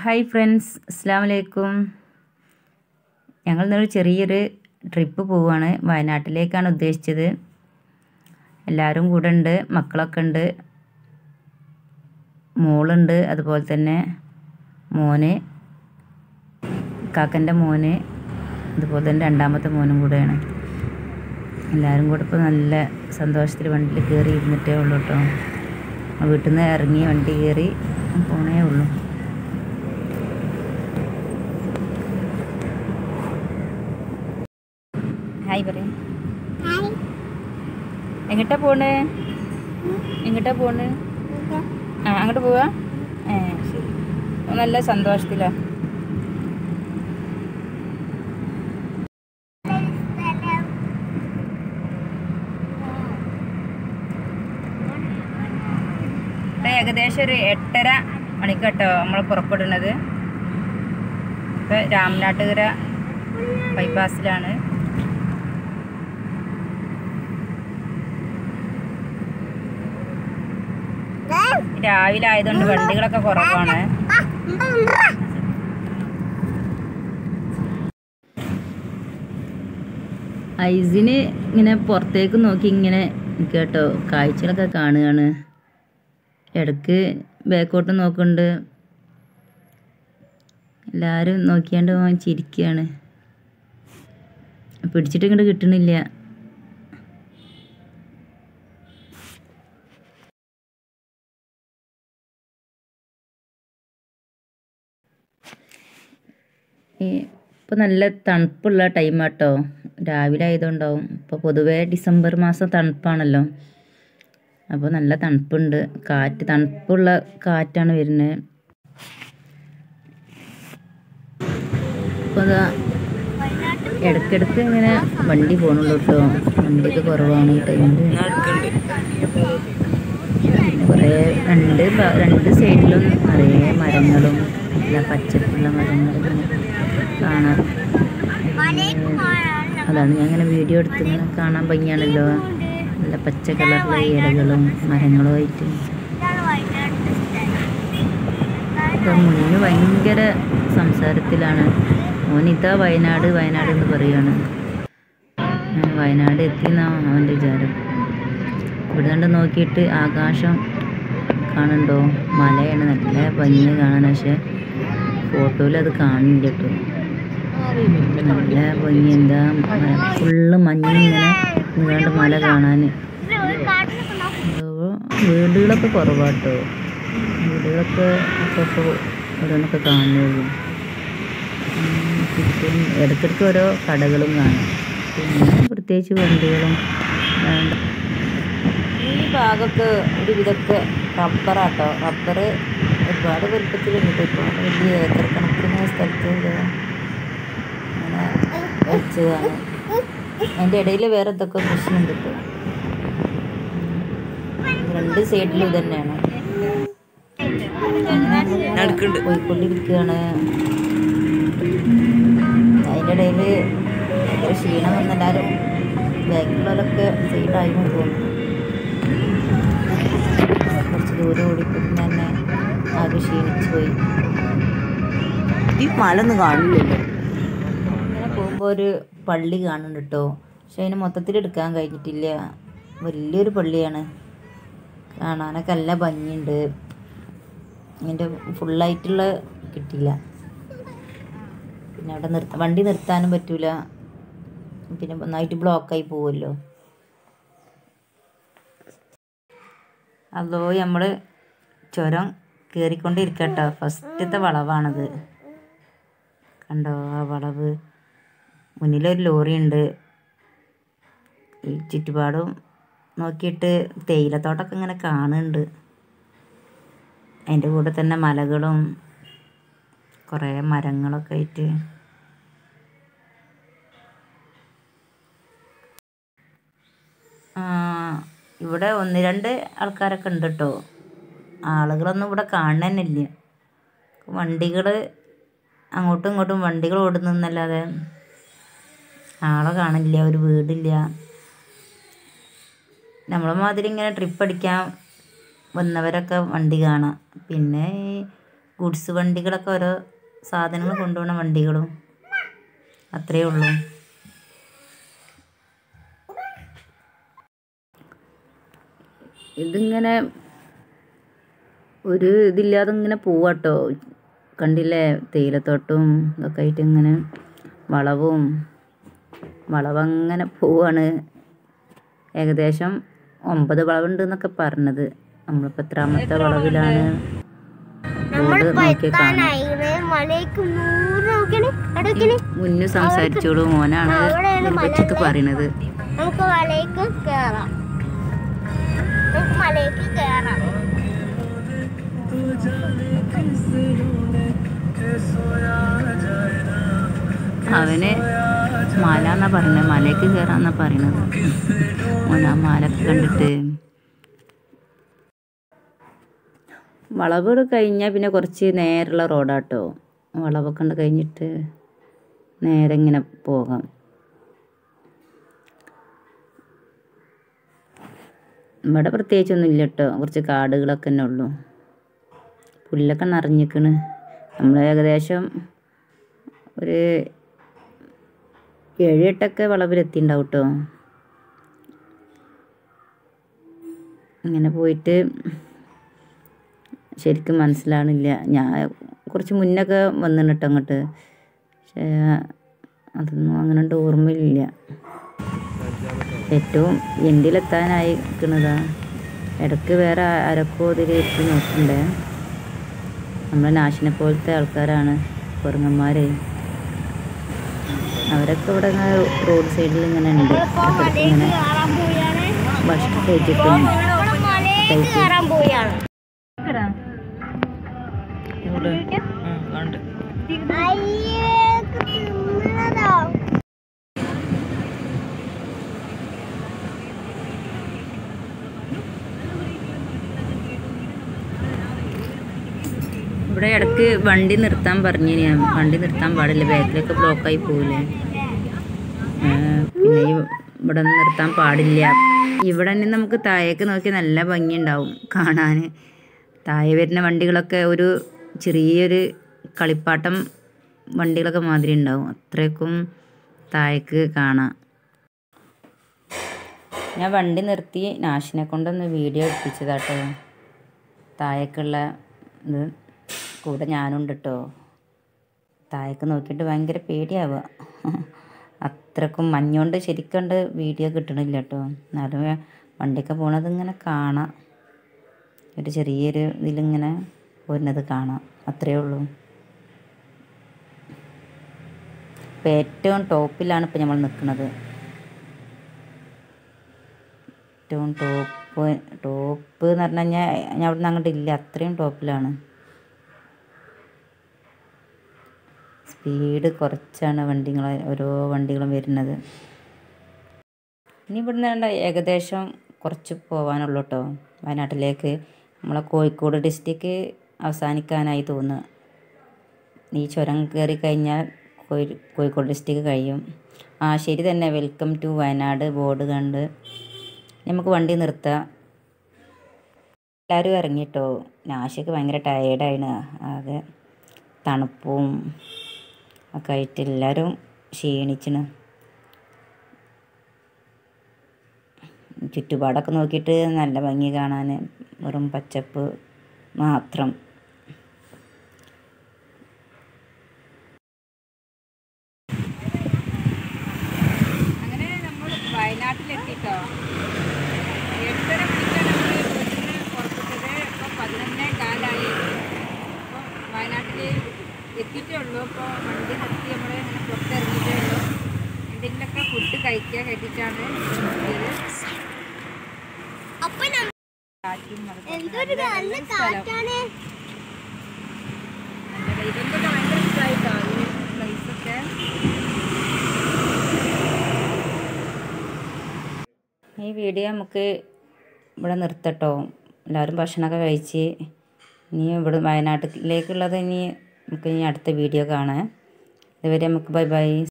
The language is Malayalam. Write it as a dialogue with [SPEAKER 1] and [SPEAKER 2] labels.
[SPEAKER 1] ഹായ് ഫ്രണ്ട്സ് അസ്സാം വലൈക്കും ഞങ്ങൾ ഇന്നൊരു ചെറിയൊരു ട്രിപ്പ് പോവുകയാണ് വയനാട്ടിലേക്കാണ് ഉദ്ദേശിച്ചത് എല്ലാവരും കൂടെ ഉണ്ട് മക്കളൊക്കെ ഉണ്ട് മോളുണ്ട് അതുപോലെ തന്നെ മോന് കാക്കൻ്റെ മോന് അതുപോലെ തന്നെ രണ്ടാമത്തെ മോനും കൂടെയാണ് എല്ലാവരും കൂടെ ഇപ്പോൾ നല്ല സന്തോഷത്തിൽ വണ്ടിയിൽ കയറി ഇരുന്നിട്ടേ ഉള്ളൂ കേട്ടോ വീട്ടിൽ നിന്ന് ഇറങ്ങി വണ്ടി കയറി പോണേ ഉള്ളൂ ഹായ് പറയും എങ്ങോട്ടാ പോണ് എങ്ങോട്ടാ പോണ് ആ അങ്ങോട്ട് പോവാ ഏ ശരി നല്ല സന്തോഷത്തിലാ ഇവിടെ ഏകദേശം ഒരു എട്ടര മണിക്കട്ടോ നമ്മൾ പുറപ്പെടുന്നത് ഇപ്പം രാമനാട്ടുകര ബൈപ്പാസിലാണ് രാവിലെ ആയതുകൊണ്ട് വണ്ടികളൊക്കെ കുറവാണ് ഐസിന് ഇങ്ങനെ പുറത്തേക്ക് നോക്കി ഇങ്ങനെ കേട്ടോ കാഴ്ചകളൊക്കെ കാണുകയാണ് ഇടയ്ക്ക് ബാക്കോട്ട് നോക്കുന്നുണ്ട് എല്ലാവരും നോക്കിയാണ്ട് അവൻ ചിരിക്കുകയാണ് പിടിച്ചിട്ട് ഇങ്ങോട്ട് കിട്ടണില്ല ഇപ്പോൾ നല്ല തണുപ്പുള്ള ടൈമാട്ടോ രാവിലെ ആയതുകൊണ്ടാവും ഇപ്പോൾ പൊതുവേ ഡിസംബർ മാസം തണുപ്പാണല്ലോ അപ്പോൾ നല്ല തണുപ്പുണ്ട് കാറ്റ് തണുപ്പുള്ള കാറ്റാണ് വരുന്നത് അപ്പോൾ അതാ ഇടയ്ക്കിടയ്ക്ക് ഇങ്ങനെ വണ്ടി പോകണുള്ളൂ കേട്ടോ വണ്ടിയൊക്കെ കുറവാണ് ഈ ടൈമിൽ പിന്നെ കുറേ രണ്ട് ഭാ- രണ്ട് സൈഡിലും നിറയെ മരങ്ങളും നല്ല പച്ചപ്പുള്ള മരങ്ങളും കാണാം അതാണ് ഞാൻ ഇങ്ങനെ വീഡിയോ എടുത്ത് ഇങ്ങനെ കാണാൻ ഭംഗിയാണല്ലോ നല്ല പച്ച കളറിലെ ഇലകളും മരങ്ങളും ആയിട്ട് ഇപ്പം മുന്നിൽ ഭയങ്കര സംസാരത്തിലാണ് മോനിതാ വയനാട് വയനാട് എന്ന് പറയുകയാണ് ആ, വയനാട് എത്തിയെന്നാണ് അവൻ്റെ വിചാരം ഇവിടെ കണ്ട് നോക്കിയിട്ട് ആകാശം കാണുന്നുണ്ടോ മലയാണ് നല്ല ഭംഗി കാണാൻ പക്ഷെ ഫോട്ടോയിൽ അത് കാണില്ല കേട്ടോ നല്ല ഭംഗി എന്താ ഫുള്ള് മഞ്ഞിങ്ങനെ നിന്നാണ്ട് മല കാണാൻ വീടുകളൊക്കെ കുറവാട്ടോ വീടുകളൊക്കെ അപ്പോൾ ഓരോന്നൊക്കെ കാണുന്നുള്ളൂ ഉം, ചുറ്റും ഇടയ്ക്കിടയ്ക്ക് ഓരോ കടകളും കാണും പിന്നെ പ്രത്യേകിച്ച് വണ്ടികളും വേണ്ട ഈ ഭാഗമൊക്കെ ഒരു വിധമൊക്കെ റബ്ബറാട്ടോ റബ്ബർ ഒരുപാട് വലുപ്പത്തിലുണ്ട് ഒരുപാട് വലിയ ഏക്കർ കണക്കിന് സ്ഥലത്ത് ഇത് അങ്ങനെ വെച്ചതാണ് അതിൻ്റെ ഇടയിൽ വേറെ എന്തൊക്കെ കൃഷിയുണ്ട് ഇപ്പോൾ രണ്ട് സൈഡിലും ഇത് തന്നെയാണ് അങ്ങനെ പോയിക്കൊണ്ടിരിക്കുകയാണ് അതിൻ്റെ ഇടയിൽ ഭയങ്കര ക്ഷീണം വന്നെല്ലാവരും ബാക്കിലുള്ളവരൊക്കെ സൈഡായിരുന്നു തോന്നുന്നു കുറച്ച് ദൂരം ഓടിക്കൊണ്ട് തന്നെ ആകെ ക്ഷീണിച്ചു പോയി
[SPEAKER 2] ഈ മല ഒന്നും കാണില്ലല്ലോ
[SPEAKER 1] അങ്ങനെ പോകുമ്പോൾ ഒരു പള്ളി കാണുന്നുണ്ട് കേട്ടോ പക്ഷെ അതിന് മൊത്തത്തിൽ എടുക്കാൻ കഴിഞ്ഞിട്ടില്ല വലിയൊരു പള്ളിയാണ് കാണാനൊക്കെ നല്ല ഭംഗിയുണ്ട് അതിൻ്റെ ഫുള്ളായിട്ടുള്ള കിട്ടില്ല പിന്നെ അവിടെ നിർത്ത വണ്ടി നിർത്താനും പറ്റൂല പിന്നെ നന്നായിട്ട് ബ്ലോക്കായി പോവുമല്ലോ അതോ നമ്മൾ ചുരം കയറിക്കൊണ്ടിരിക്കട്ടോ ഫസ്റ്റത്തെ വളവാണത് കണ്ടോ ആ വളവ് മുന്നിലൊരു ലോറി ഉണ്ട് ഈ ചുറ്റുപാടും നോക്കിയിട്ട് തേയിലത്തോട്ടമൊക്കെ ഇങ്ങനെ കാണുന്നുണ്ട് അതിൻ്റെ കൂടെ തന്നെ മലകളും കുറേ മരങ്ങളൊക്കെ ആയിട്ട് ആ, ഇവിടെ ഒന്ന് രണ്ട് ആൾക്കാരൊക്കെ ഉണ്ട് കേട്ടോ ആളുകളൊന്നും ഇവിടെ കാണാനില്ല വണ്ടികൾ അങ്ങോട്ടും ഇങ്ങോട്ടും വണ്ടികൾ ഓടുന്നല്ലാതെ ആളെ കാണില്ല ഒരു വീടില്ല നമ്മളെ മാതിരി ഇങ്ങനെ ട്രിപ്പ് അടിക്കാൻ വന്നവരൊക്കെ വണ്ടി കാണാം പിന്നെ ഈ ഗുഡ്സ് വണ്ടികളൊക്കെ ഓരോ സാധനങ്ങൾ കൊണ്ടുപോകുന്ന വണ്ടികളും അത്രയേ ഉള്ളൂ ഇതിങ്ങനെ ഒരു ഇതില്ലാതെ ഇങ്ങനെ പോവാട്ടോ കണ്ടില്ലേ തേയിലത്തോട്ടവും ഇതൊക്കെ ആയിട്ട് ഇങ്ങനെ വളവും വളവങ്ങനെ പോവാണ് ഏകദേശം ഒമ്പത് വളവുണ്ട് എന്നൊക്കെ പറഞ്ഞത് നമ്മളിപ്പോൾ എത്രാമത്തെ വളവിലാണ് ബോർഡ് നോക്കിയാൽ കാണാം
[SPEAKER 3] മലയ്ക്ക് നൂറ് നോക്കണേ അടക്കണേ
[SPEAKER 1] മുന്നു സംസാരിച്ചോളൂ മോനാണ് ഇതിനെ പറ്റിയൊക്കെ പറയണത്
[SPEAKER 3] നമുക്ക് മലയ്ക്ക് കേറാം നമുക്ക് മലയ്ക്ക് കേറാം
[SPEAKER 1] അവന് മല എന്നാ പറഞ്ഞത് മലയ്ക്ക് കയറാന്നാ പറയണത് മോൻ ആ മലൊക്കെ കണ്ടിട്ട് വളവ് കഴിഞ്ഞാൽ പിന്നെ കുറച്ച് നേരുള്ള റോഡാട്ടോ വളവൊക്കെ ഉണ്ട് കഴിഞ്ഞിട്ട് നേരെ ഇങ്ങനെ പോകാം ഇവിടെ പ്രത്യേകിച്ചൊന്നും ഇല്ല കേട്ടോ കുറച്ച് കാടുകളൊക്കെ തന്നെ ഉള്ളൂ പുല്ലൊക്കെ നിറഞ്ഞിക്കണ് നമ്മൾ ഏകദേശം ഒരു ഏഴ് എട്ടൊക്കെ വളവിലെത്തിണ്ടാവും കേട്ടോ ഇങ്ങനെ പോയിട്ട് ശരിക്കും മനസ്സിലാവണില്ല ഞാൻ കുറച്ച് മുന്നൊക്കെ വന്നിട്ട് കേട്ടോ അങ്ങോട്ട് പക്ഷേ അതൊന്നും അങ്ങനെ ഉണ്ട് ഓർമ്മയില്ല ഏറ്റവും എൻഡിലെത്താനായി നിൽക്കുന്നതാ ഇടയ്ക്ക് വേറെ ആരൊക്കെ ഇതിൽ എത്തി നോക്കണ്ടേ നമ്മളെ നാശിനെ പോലത്തെ ആൾക്കാരാണ് കുരങ്ങന്മാരെ അവരൊക്കെ ഇവിടെ ഇങ്ങനെ റോഡ് സൈഡിൽ ഇങ്ങനെ ഉണ്ട് ഇടയ്ക്ക് ഇങ്ങനെ
[SPEAKER 3] കേറാൻ പോയാണ്
[SPEAKER 1] ഭക്ഷണം കഴിച്ചിട്ടുണ്ട്
[SPEAKER 3] നമ്മള് മലയ്ക്ക് കേറാൻ പോയാണ് അയ്യേക്ക് തിന്നതാ
[SPEAKER 1] ഇവിടെ ഇടയ്ക്ക് വണ്ടി നിർത്താൻ പറഞ്ഞു ഞാൻ വണ്ടി നിർത്താൻ പാടില്ല ബാക്കിലൊക്കെ ബ്ലോക്കായി പോവില്ലേ ആ, പിന്നെ ഈ ഇവിടെ ഒന്നും നിർത്താൻ പാടില്ല ഇവിടെ നിന്ന് നമുക്ക് താഴേക്ക് നോക്കി നല്ല ഭംഗിയുണ്ടാവും കാണാൻ താഴെ വരുന്ന വണ്ടികളൊക്കെ ഒരു ചെറിയൊരു കളിപ്പാട്ടം വണ്ടികളൊക്കെ മാതിരി ഉണ്ടാവും അത്രയ്ക്കും താഴേക്ക് കാണാം ഞാൻ വണ്ടി നിർത്തി നാശിനെ കൊണ്ടൊന്ന് വീഡിയോ എടുപ്പിച്ചതാട്ടോ താഴേക്കുള്ള ഇത് കൂടെ ഞാനുണ്ട് കേട്ടോ താഴേക്ക് നോക്കിയിട്ട് ഭയങ്കര പേടിയാവുക അത്രക്കും മഞ്ഞുകൊണ്ട് ശരിക്കണ്ട് വീഡിയോ കിട്ടണില്ല കേട്ടോ എന്നാലും വണ്ടിയൊക്കെ പോണത് ഇങ്ങനെ കാണാം ഒരു ചെറിയൊരു ഇതിലിങ്ങനെ പോരുന്നത് കാണാം അത്രയേ ഉള്ളൂ ഇപ്പം ഏറ്റവും ടോപ്പിലാണ് ഇപ്പം നമ്മൾ നിൽക്കുന്നത് ഏറ്റവും ടോപ്പ് ടോപ്പ് എന്ന് പറഞ്ഞു കഴിഞ്ഞാൽ ഞാൻ അവിടെ നിന്ന് അങ്ങോട്ട് ഇല്ല അത്രയും ടോപ്പിലാണ് സ്പീഡ് കുറച്ചാണ് വണ്ടികൾ ഓരോ വണ്ടികളും വരുന്നത് ഇനി ഇവിടുന്ന് വേണ്ട ഏകദേശം കുറച്ച് പോകാനുള്ളൂ കേട്ടോ വയനാട്ടിലേക്ക് നമ്മളെ കോഴിക്കോട് ഡിസ്ട്രിക്ട് അവസാനിക്കാനായി തോന്നുന്നു ഈ ചുരം കയറി കഴിഞ്ഞാൽ കോഴി കോഴിക്കോട് ഡിസ്ട്രിക്ട് കഴിയും ആ ശരി തന്നെ വെൽക്കം ടു വയനാട് ബോർഡ് കണ്ട് നമുക്ക് വണ്ടി നിർത്താം എല്ലാവരും ഇറങ്ങിട്ടോ നാശിക്ക് ഭയങ്കര ടയേർഡാണ് ആകെ തണുപ്പും ഒക്കെ ആയിട്ട് എല്ലാവരും ക്ഷീണിച്ചിന് ചുറ്റുപാടൊക്കെ നോക്കിയിട്ട് നല്ല ഭംഗി കാണാൻ വെറും പച്ചപ്പ് മാത്രം
[SPEAKER 4] അങ്ങനെ നമ്മൾ വയനാട്ടിലെത്തിട്ടോ എട്ടര മണിക്കാണ് നമ്മൾ വീട്ടിൽ പുറപ്പെട്ടത് ഇപ്പോൾ പതിനൊന്നേ കാലായി അപ്പോൾ വയനാട്ടിൽ എത്തിയിട്ടേ ഉള്ളൂ ഇപ്പോൾ വണ്ടി നിർത്തി നമ്മൾ ഇങ്ങനെ പുറത്തിറങ്ങിയിട്ടേ ഉള്ളൂ എന്തെങ്കിലുമൊക്കെ ഫുഡ് കഴിക്കാൻ കരുതിയിട്ടാണ് എത്തിയത്
[SPEAKER 3] അപ്പൊ നമ്മ-
[SPEAKER 4] കാറ്റും അതുപോലെ
[SPEAKER 3] എന്തൊരു നല്ല കാറ്റാണ്
[SPEAKER 4] നല്ല ഇതൊക്കെ ഭയങ്കര ഇഷ്ടമായിട്ടോ ഈ പ്ലേസൊക്കെ
[SPEAKER 1] ഈ വീഡിയോ നമുക്ക് ഇവിടെ നിർത്തട്ടോ എല്ലാവരും ഭക്ഷണമൊക്കെ കഴിച്ച് ഇനി ഇവിടെ വയനാട്ടിലേക്കുള്ളത് ഇനി നമുക്ക് ഇനി അടുത്ത വീഡിയോ കാണാം ഇതുവരെ നമുക്ക് ബൈ ബൈ